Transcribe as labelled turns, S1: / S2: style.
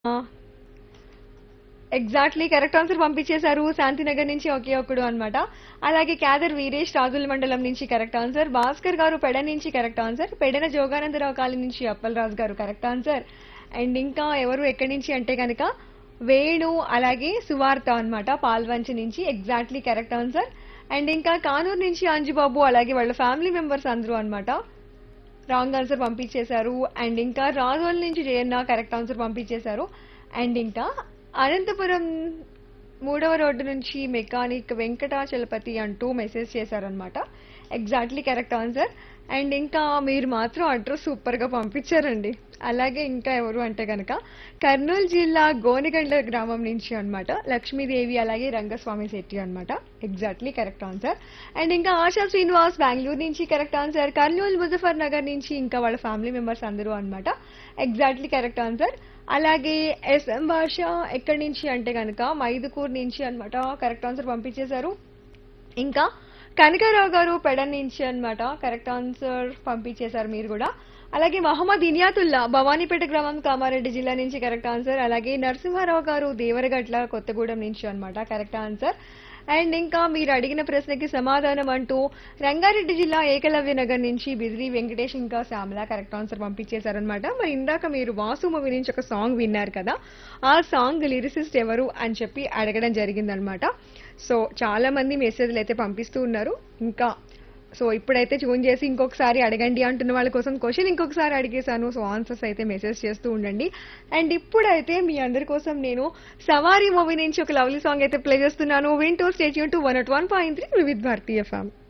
S1: ఆ! Exactly correct answer పంపించేశారు. శాంతినగర్ నుంచి ఒకే ఒక్కడు అన్నమాట. అలాగే క్యాదర్ వీరేష్ రాజుల మండలం నుంచి కరెక్ట్ ఆన్సర్. భాస్కర్ గారు పెడ నుంచి correct answer. Pedana Joganandarao colony నుంచి అప్పలరాజు గారు కరెక్ట్ ఆన్సర్. అండ్ ఇంకా ఎవరు ఎక్కడి నుంచి అంటే గనక వేణు అలాగే సువార్త అన్నమాట పాల్వంచి నుంచి ఎగ్జాక్ట్‌లీ కరెక్ట్ ఆన్సర్. అండ్ ఇంకా కానూరు నుంచి అంజుబాబు అలాగే వాళ్ళ ఫ్యామిలీ మెంబర్స్ అందరూ అన్నమాట. రాంగ్ ఆన్సర్ పంపించేశారు. అండ్ ఇంకా రాజోల్ నుంచి జయన్న కరెక్ట్ ఆన్సర్ పంపించేశారు. అండ్ ఇంకా అనంతపురం మూడవ రోడ్డు నుంచి మెకానిక్ వెంకటాచలపతి అంటూ మెసేజ్ చేశారనమాట. Exactly correct answer. అండ్ ఇంకా మీరు మాత్రం అడ్రస్ సూపర్‌గా పంపించారండి. అలాగే ఇంకా ఎవరు అంటే గనక కర్నూలు జిల్లా గోనెగండ్ల గ్రామం నుంచి అన్నమాట. లక్ష్మీదేవి అలాగే రంగస్వామి శెట్టి అన్నమాట. Exactly correct answer. అండ్ ఇంకా ఆశా శ్రీనివాస్ బెంగళూరు నుంచి కరెక్ట్ ఆన్సర్. కర్నూలు ముజఫర్ నగర్ నుంచి ఇంకా వాళ్ళ ఫ్యామిలీ మెంబర్స్ అందరూ అన్నమాట. Exactly correct answer. అలాగే ఎస్ఎం భాష ఎక్కడి నుంచి అంటే గనక మైదుకూరు నుంచి అన్నమాట. కరెక్ట్ ఆన్సర్ పంపించేశారు. ఇంకా కనకారావు గారు పెడ నుంచి అన్నమాట. కరెక్ట్ ఆన్సర్ పంపించేశారు మీరు కూడా. అలాగే మహమ్మద్ ఇనియాతుల్లా భవానీపేట గ్రామం కామారెడ్డి జిల్లా నుంచి కరెక్ట్ ఆన్సర్. అలాగే నరసింహారావు గారు దేవరగట్ల కొత్తగూడెం నుంచి అన్నమాట. Correct answer. అండ్ ఇంకా మీరు అడిగిన ప్రశ్నకి సమాధానం అంటూ రంగారెడ్డి జిల్లా ఏకలవ్య నగర్ నుంచి బిజిలీ వెంకటేష్ ఇంకా శ్యామల కరెక్ట్ ఆన్సర్ పంపించేశారనమాట మరి ఇందాక మీరు వాసు మూవీ నుంచి ఒక సాంగ్ విన్నారు కదా ఆ సాంగ్ లిరిసిస్ట్ ఎవరు అని చెప్పి అడగడం జరిగిందనమాట సో చాలా మంది మెసేజ్లు అయితే పంపిస్తూ ఉన్నారు ఇంకా సో ఇప్పుడైతే ట్యూన్ చేసి ఇంకొకసారి అడగండి అంటున్న వాళ్ళ కోసం క్వశ్చన్ ఇంకొకసారి అడిగేశాను సో ఆన్సర్స్ అయితే మెసేజ్ చేస్తూ ఉండండి అండ్ ఇప్పుడైతే మీ అందరి కోసం నేను సవారీ మూవీ నుంచి ఒక లవ్లీ సాంగ్ అయితే ప్లే చేస్తున్నాను వింటూ stay tuned to one at one point three with Bharatiya ఫ్యామ్